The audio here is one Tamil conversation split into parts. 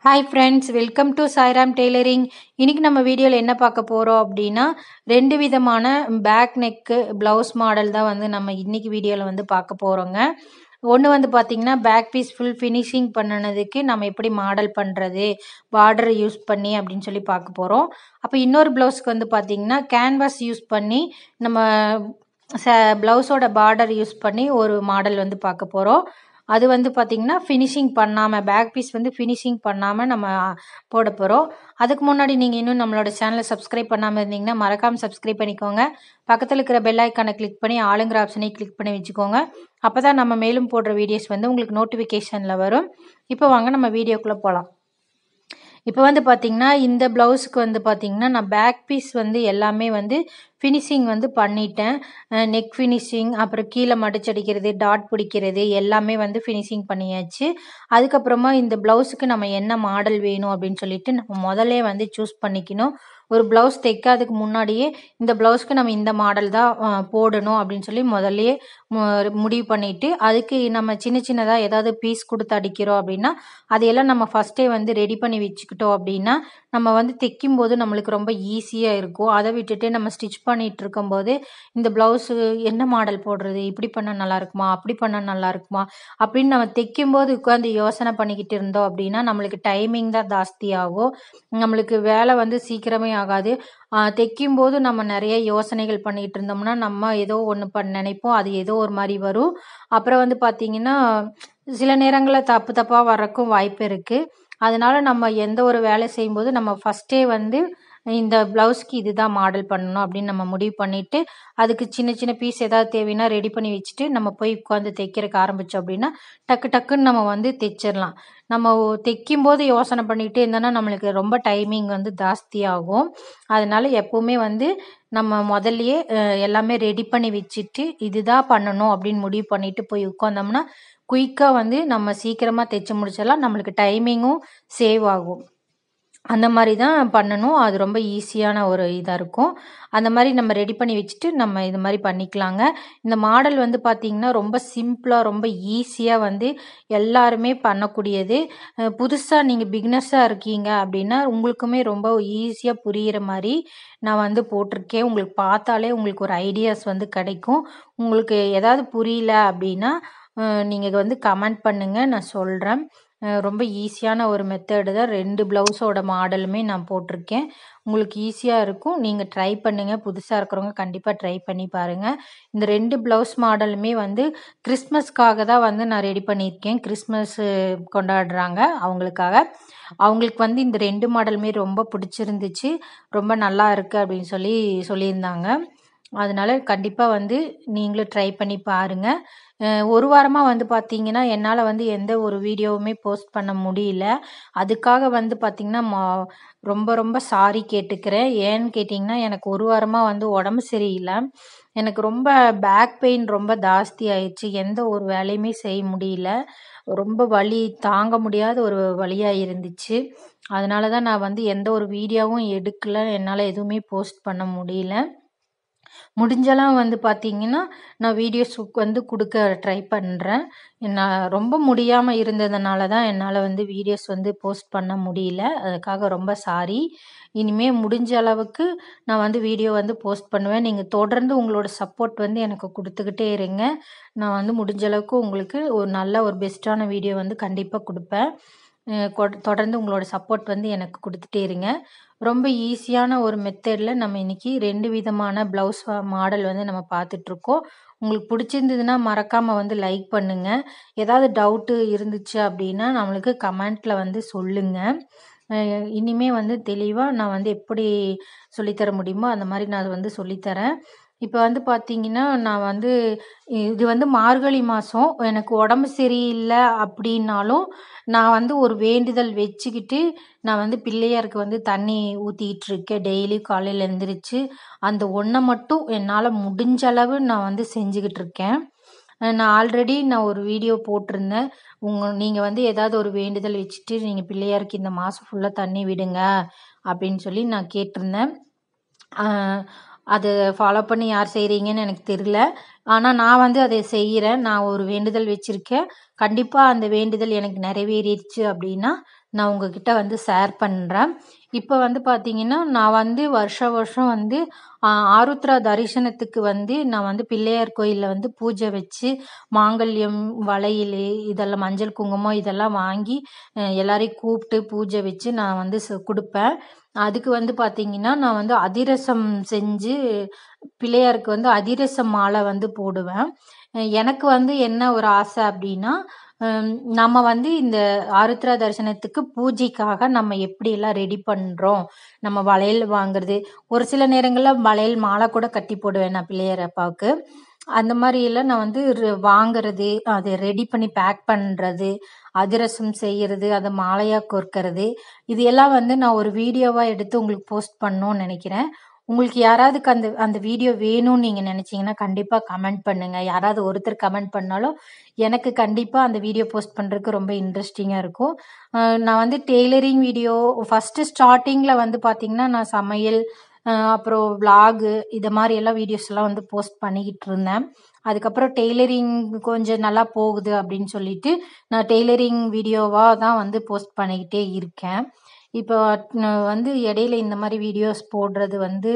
hi friends welcome to Sairam tailoring இன்னைக்கு நம்ம வீடியோவில் என்ன பார்க்க போகிறோம் அப்படின்னா ரெண்டு விதமான பேக் நெக்கு ப்ளவுஸ் மாடல் தான் வந்து நம்ம இன்னைக்கு வீடியோவில் வந்து பார்க்க போகிறோங்க ஒன்று வந்து பார்த்திங்கன்னா பேக் பீஸ் ஃபுல் ஃபினிஷிங் பண்ணினதுக்கு நம்ம எப்படி மாடல் பண்ணுறது பார்டர் யூஸ் பண்ணி அப்படின்னு சொல்லி பார்க்க போகிறோம் அப்போ இன்னொரு ப்ளவுஸ்க்கு வந்து பார்த்திங்கன்னா கேன்வாஸ் யூஸ் பண்ணி நம்ம ச ப்ளவுஸோட பார்டர் யூஸ் பண்ணி ஒரு மாடல் வந்து பார்க்க போகிறோம் அது வந்து பார்த்திங்கன்னா ஃபினிஷிங் பண்ணாமல் பேக் பீஸ் வந்து ஃபினிஷிங் பண்ணாமல் நம்ம போட போகிறோம் அதுக்கு முன்னாடி நீங்கள் இன்னும் நம்மளோட சேனலை சப்ஸ்கிரைப் பண்ணாமல் இருந்தீங்கன்னா மறக்காமல் சப்ஸ்கிரைப் பண்ணிக்கோங்க பக்கத்தில் இருக்கிற பெல் ஐக்கானை கிளிக் பண்ணி ஆளுங்கிற ஆப்ஷனை கிளிக் பண்ணி வச்சுக்கோங்க அப்போ தான் நம்ம மேலும் போடுற வீடியோஸ் வந்து உங்களுக்கு நோட்டிஃபிகேஷனில் வரும் இப்போ வாங்க நம்ம வீடியோக்குள்ளே போகலாம் இப்போ வந்து பார்த்திங்கன்னா இந்த ப்ளவுஸுக்கு வந்து பார்த்திங்கன்னா நான் பேக் பீஸ் வந்து எல்லாமே வந்து ஃபினிஷிங் வந்து பண்ணிட்டேன் நெக் ஃபினிஷிங் அப்புறம் கீழே மடிச்சடிக்கிறது டாட் பிடிக்கிறது எல்லாமே வந்து ஃபினிஷிங் பண்ணியாச்சு அதுக்கப்புறமா இந்த ப்ளவுஸுக்கு நம்ம என்ன மாடல் வேணும் அப்படின்னு சொல்லிட்டு நம்ம முதல்ல வந்து சூஸ் பண்ணிக்கணும் ஒரு ப்ளவுஸ் தைக்காததுக்கு முன்னாடியே இந்த ப்ளவுஸ்க்கு நம்ம இந்த மாடல் தான் போடணும் அப்படின்னு சொல்லி முதல்லையே முடிவு பண்ணிட்டு அதுக்கு நம்ம சின்ன சின்னதாக ஏதாவது பீஸ் கொடுத்து அடிக்கிறோம் அப்படின்னா அதையெல்லாம் நம்ம ஃபஸ்ட்டே வந்து ரெடி பண்ணி வச்சுக்கிட்டோம் அப்படின்னா நம்ம வந்து தைக்கும் போது நம்மளுக்கு ரொம்ப ஈஸியாக இருக்கும் அதை விட்டுட்டு நம்ம ஸ்டிச் பண்ணிட்டு இருக்கும்போது இந்த ப்ளவுஸு என்ன மாடல் போடுறது இப்படி பண்ணால் நல்லா இருக்குமா அப்படி பண்ணால் நல்லா இருக்குமா அப்படின்னு நம்ம தைக்கும் போது உட்காந்து யோசனை பண்ணிக்கிட்டு இருந்தோம் அப்படின்னா நம்மளுக்கு டைமிங் தான் ஜாஸ்தி ஆகும் நம்மளுக்கு வேலை வந்து சீக்கிரமே ஆகாது தைக்கும் போது நம்ம நிறைய யோசனைகள் பண்ணிகிட்டு இருந்தோம்னா நம்ம ஏதோ ஒன்று பண்ண நினைப்போம் அது ஏதோ ஒரு மாதிரி வரும் அப்புறம் வந்து பார்த்திங்கன்னா சில நேரங்களில் தப்பு தப்பாக வர்றக்கும் வாய்ப்பு இருக்குது அதனால நம்ம எந்த ஒரு வேலை செய்யும்போது நம்ம ஃபஸ்ட்டே வந்து இந்த ப்ளவுஸ்க்கு இதுதான் மாடல் பண்ணணும் அப்படின்னு நம்ம முடிவு பண்ணிவிட்டு அதுக்கு சின்ன சின்ன பீஸ் ஏதாவது தேவைன்னா ரெடி பண்ணி வச்சுட்டு நம்ம போய் உட்காந்து தைக்கிறதுக்கு ஆரம்பித்தோம் அப்படின்னா டக்கு டக்குன்னு நம்ம வந்து தைச்சிடலாம் நம்ம தைக்கும் போது யோசனை பண்ணிகிட்டே இருந்தோன்னா நம்மளுக்கு ரொம்ப டைமிங் வந்து ஜாஸ்தி ஆகும் அதனால எப்போவுமே வந்து நம்ம முதல்லையே எல்லாமே ரெடி பண்ணி வச்சுட்டு இதுதான் பண்ணணும் அப்படின்னு முடிவு பண்ணிட்டு போய் உட்காந்தோம்னா குயிக்காக வந்து நம்ம சீக்கிரமாக தைச்சு முடிச்சிடலாம் நம்மளுக்கு டைமிங்கும் சேவ் ஆகும் அந்த மாதிரி தான் பண்ணணும் அது ரொம்ப ஈஸியான ஒரு இதாக இருக்கும் அந்த மாதிரி நம்ம ரெடி பண்ணி வச்சுட்டு நம்ம இது மாதிரி பண்ணிக்கலாங்க இந்த மாடல் வந்து பார்த்திங்கன்னா ரொம்ப சிம்பிளாக ரொம்ப ஈஸியாக வந்து எல்லாருமே பண்ணக்கூடியது புதுசாக நீங்கள் பிக்னஸாக இருக்கீங்க அப்படின்னா உங்களுக்குமே ரொம்ப ஈஸியாக புரிகிற மாதிரி நான் வந்து போட்டிருக்கேன் உங்களுக்கு பார்த்தாலே உங்களுக்கு ஒரு ஐடியாஸ் வந்து கிடைக்கும் உங்களுக்கு ஏதாவது புரியல அப்படின்னா நீங்கள் வந்து கமெண்ட் பண்ணுங்கள் நான் சொல்கிறேன் ரொம்ப ஈஸியான ஒரு மெத்தடு தான் ரெண்டு ப்ளவுஸோட மாடலுமே நான் போட்டிருக்கேன் உங்களுக்கு ஈஸியாக இருக்கும் நீங்கள் ட்ரை பண்ணுங்கள் புதுசாக இருக்கிறவங்க கண்டிப்பாக ட்ரை பண்ணி பாருங்கள் இந்த ரெண்டு ப்ளவுஸ் மாடலுமே வந்து கிறிஸ்மஸ்க்காக தான் வந்து நான் ரெடி பண்ணியிருக்கேன் கிறிஸ்மஸ் கொண்டாடுறாங்க அவங்களுக்காக அவங்களுக்கு வந்து இந்த ரெண்டு மாடலுமே ரொம்ப பிடிச்சிருந்துச்சு ரொம்ப நல்லா இருக்குது அப்படின்னு சொல்லி சொல்லியிருந்தாங்க அதனால் கண்டிப்பாக வந்து நீங்களும் ட்ரை பண்ணி பாருங்கள் ஒரு வாரமாக வந்து பார்த்தீங்கன்னா என்னால் வந்து எந்த ஒரு வீடியோவுமே போஸ்ட் பண்ண முடியல அதுக்காக வந்து பார்த்திங்கன்னா ரொம்ப ரொம்ப சாரி கேட்டுக்கிறேன் ஏன்னு கேட்டிங்கன்னா எனக்கு ஒரு வாரமாக வந்து உடம்பு சரியில்லை எனக்கு ரொம்ப பேக் பெயின் ரொம்ப ஜாஸ்தி ஆயிடுச்சு எந்த ஒரு வேலையுமே செய்ய முடியல ரொம்ப வலி தாங்க முடியாத ஒரு வழியாக இருந்துச்சு அதனால தான் நான் வந்து எந்த ஒரு வீடியோவும் எடுக்கல என்னால் எதுவுமே போஸ்ட் பண்ண முடியல முடிஞ்செல்லாம் வந்து பார்த்திங்கன்னா நான் வீடியோஸ் வந்து கொடுக்க ட்ரை பண்ணுறேன் நான் ரொம்ப முடியாமல் இருந்ததுனால தான் என்னால் வந்து வீடியோஸ் வந்து போஸ்ட் பண்ண முடியல அதுக்காக ரொம்ப சாரி இனிமேல் முடிஞ்ச அளவுக்கு நான் வந்து வீடியோ வந்து போஸ்ட் பண்ணுவேன் நீங்கள் தொடர்ந்து உங்களோட சப்போர்ட் வந்து எனக்கு கொடுத்துக்கிட்டே இருங்க நான் வந்து முடிஞ்ச அளவுக்கு உங்களுக்கு ஒரு நல்ல ஒரு பெஸ்ட்டான வீடியோ வந்து கண்டிப்பாக கொடுப்பேன் தொடர்ந்து உங்களோட சப்போர்ட் வந்து எனக்கு கொடுத்துட்டே இருங்க ரொம்ப ஈஸியான ஒரு மெத்தடில் நம்ம இன்றைக்கி ரெண்டு விதமான ப்ளவுஸ் மாடல் வந்து நம்ம பார்த்துட்ருக்கோம் உங்களுக்கு பிடிச்சிருந்ததுன்னா மறக்காமல் வந்து லைக் பண்ணுங்கள் ஏதாவது டவுட்டு இருந்துச்சு அப்படின்னா நம்மளுக்கு கமெண்ட்டில் வந்து சொல்லுங்கள் இனிமே வந்து தெளிவாக நான் வந்து எப்படி சொல்லித்தர முடியுமோ அந்த மாதிரி நான் வந்து சொல்லித்தரேன் இப்போ வந்து பார்த்தீங்கன்னா நான் வந்து இது வந்து மார்கழி மாதம் எனக்கு உடம்பு சரியில்லை அப்படின்னாலும் நான் வந்து ஒரு வேண்டுதல் வச்சுக்கிட்டு நான் வந்து பிள்ளையாருக்கு வந்து தண்ணி ஊற்றிக்கிட்டு இருக்கேன் டெய்லி காலையில் எழுந்திரிச்சு அந்த ஒன்றை மட்டும் என்னால் முடிஞ்ச அளவு நான் வந்து செஞ்சுக்கிட்டு இருக்கேன் நான் ஆல்ரெடி நான் ஒரு வீடியோ போட்டிருந்தேன் உங்கள் நீங்கள் வந்து ஏதாவது ஒரு வேண்டுதல் வச்சுட்டு நீங்கள் பிள்ளையாருக்கு இந்த மாதம் ஃபுல்லாக தண்ணி விடுங்க அப்படின்னு சொல்லி நான் கேட்டிருந்தேன் அது ஃபாலோ பண்ணி யார் செய்கிறீங்கன்னு எனக்கு தெரியல ஆனால் நான் வந்து அதை செய்கிறேன் நான் ஒரு வேண்டுதல் வச்சுருக்கேன் கண்டிப்பாக அந்த வேண்டுதல் எனக்கு நிறைவேறிடுச்சு அப்படின்னா நான் உங்ககிட்ட வந்து ஷேர் பண்ணுறேன் இப்போ வந்து பார்த்தீங்கன்னா நான் வந்து வருஷ வருஷம் வந்து ஆ, ஆருத்ரா தரிசனத்துக்கு வந்து நான் வந்து பிள்ளையார் கோயிலில் வந்து பூஜை வச்சு மாங்கல்யம் வளையல் இதெல்லாம் மஞ்சள் குங்குமம் இதெல்லாம் வாங்கி அஹ், எல்லாரையும் கூப்பிட்டு பூஜை வச்சு நான் வந்து ச- கொடுப்பேன் அதுக்கு வந்து பார்த்தீங்கன்னா நான் வந்து அதிரசம் செஞ்சு பிள்ளையாருக்கு வந்து அதிரசம் மாலை வந்து போடுவேன் அஹ் எனக்கு வந்து என்ன ஒரு ஆசை அப்படின்னா ஹம், நம்ம வந்து இந்த ஆருத்ரா தரிசனத்துக்கு பூஜைக்காக நம்ம எப்படியெல்லாம் ரெடி பண்ணுறோம் நம்ம வளையல் வாங்குறது ஒரு சில நேரங்களில் வளையல் மாலை கூட கட்டி போடுவேன் நான் பிள்ளையார் அப்பாவுக்கு அந்த மாதிரி எல்லாம் நான் வந்து ரு- வாங்குறது அதை ரெடி பண்ணி பேக் பண்ணுறது அதிரசம் செய்யறது அதை மாலையாக கோர்க்கறது இது எல்லாம் வந்து நான் ஒரு வீடியோவாக எடுத்து உங்களுக்கு போஸ்ட் பண்ணணும்னு நினைக்கிறேன் உங்களுக்கு யாராவதுக்கு அந்த அந்த வீடியோ வேணும்னு நீங்கள் நினச்சிங்கன்னா கண்டிப்பாக கமெண்ட் பண்ணுங்கள் யாராவது ஒருத்தர் கமெண்ட் பண்ணாலும் எனக்கு கண்டிப்பாக அந்த வீடியோ போஸ்ட் பண்ணுறதுக்கு ரொம்ப இன்ட்ரெஸ்டிங்காக இருக்கும் அஹ் நான் வந்து டெய்லரிங் வீடியோ ஃபஸ்ட்டு ஸ்டார்டிங்கில் வந்து பார்த்திங்கன்னா நான் சமையல் அஹ் அப்புறம் விலாகு இது மாதிரி எல்லாம் வீடியோஸ் எல்லாம் வந்து போஸ்ட் பண்ணிக்கிட்டு இருந்தேன் அதுக்கப்புறம் டெய்லரிங் கொஞ்சம் நல்லா போகுது அப்படின்னு சொல்லிட்டு நான் டெய்லரிங் வீடியோவாக தான் வந்து போஸ்ட் பண்ணிக்கிட்டே இருக்கேன் இப்போ நான் வந்து இடையில இந்த மாதிரி வீடியோஸ் போடுறது வந்து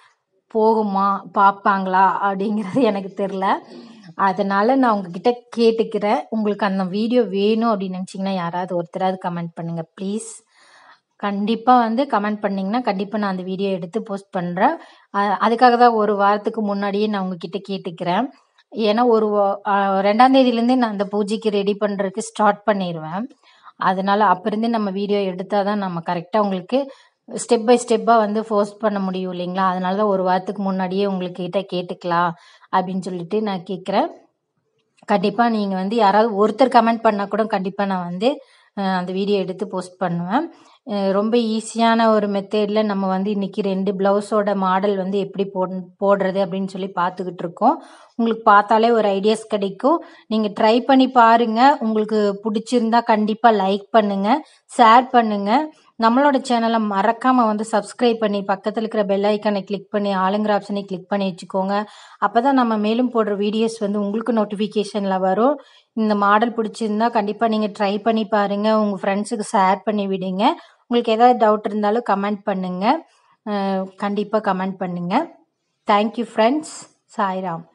போகுமா பார்ப்பாங்களா அப்படிங்கிறது எனக்கு தெரில அதனால நான் உங்ககிட்ட கேட்டுக்கிறேன் உங்களுக்கு அந்த வீடியோ வேணும் அப்படின்னு நினச்சிங்கன்னா யாராவது ஒருத்தராவது கமெண்ட் பண்ணுங்கள் ப்ளீஸ் கண்டிப்பாக வந்து கமெண்ட் பண்ணிங்கன்னா கண்டிப்பாக நான் அந்த வீடியோ எடுத்து போஸ்ட் பண்ணுறேன் அதுக்காக தான் ஒரு வாரத்துக்கு முன்னாடியே நான் உங்ககிட்ட கேட்டுக்கிறேன் ஏன்னா ஒரு வா- அஹ் ரெண்டாம் தேதியிலேருந்தே நான் அந்த பூஜைக்கு ரெடி பண்ணுறதுக்கு ஸ்டார்ட் பண்ணிடுவேன் அதனால அப்போ இருந்தே நம்ம வீடியோ எடுத்தால் தான் நம்ம கரெக்டாக உங்களுக்கு ஸ்டெப் பை ஸ்டெப்பாக வந்து போஸ்ட் பண்ண முடியும் இல்லைங்களா அதனால தான் ஒரு வாரத்துக்கு முன்னாடியே உங்களுக்கு கிட்ட கேட்டுக்கலாம் அப்படின்னு சொல்லிட்டு நான் கேட்குறேன் கண்டிப்பாக நீங்கள் வந்து யாராவது ஒருத்தர் கமெண்ட் பண்ணால் கூட கண்டிப்பாக நான் வந்து அஹ், அந்த வீடியோ எடுத்து போஸ்ட் பண்ணுவேன் அஹ், ரொம்ப ஈஸியான ஒரு மெத்தடில் நம்ம வந்து இன்னைக்கு ரெண்டு ப்ளவுஸோட மாடல் வந்து எப்படி போட் போடுறது அப்படின்னு சொல்லி பார்த்துக்கிட்டு இருக்கோம் உங்களுக்கு பார்த்தாலே ஒரு ஐடியாஸ் கிடைக்கும் நீங்கள் ட்ரை பண்ணி பாருங்கள் உங்களுக்கு பிடிச்சிருந்தா கண்டிப்பாக லைக் பண்ணுங்கள் ஷேர் பண்ணுங்கள் நம்மளோட சேனலை மறக்காமல் வந்து சப்ஸ்கிரைப் பண்ணி பக்கத்தில் இருக்கிற பெல் ஐக்கானை கிளிக் பண்ணி ஆளுங்கிற ஆப்ஷனை கிளிக் பண்ணி வச்சுக்கோங்க அப்போ தான் நம்ம மேலும் போடுற வீடியோஸ் வந்து உங்களுக்கு நோட்டிஃபிகேஷனில் வரும் இந்த மாடல் பிடிச்சிருந்தா கண்டிப்பாக நீங்கள் ட்ரை பண்ணி பாருங்கள் உங்கள் ஃப்ரெண்ட்ஸுக்கு ஷேர் பண்ணி விடுங்க உங்களுக்கு ஏதாவது டவுட் இருந்தாலும் கமெண்ட் பண்ணுங்கள் கண்டிப்பாக கமெண்ட் பண்ணுங்கள் தேங்க்யூ ஃப்ரெண்ட்ஸ் சாய்ராம்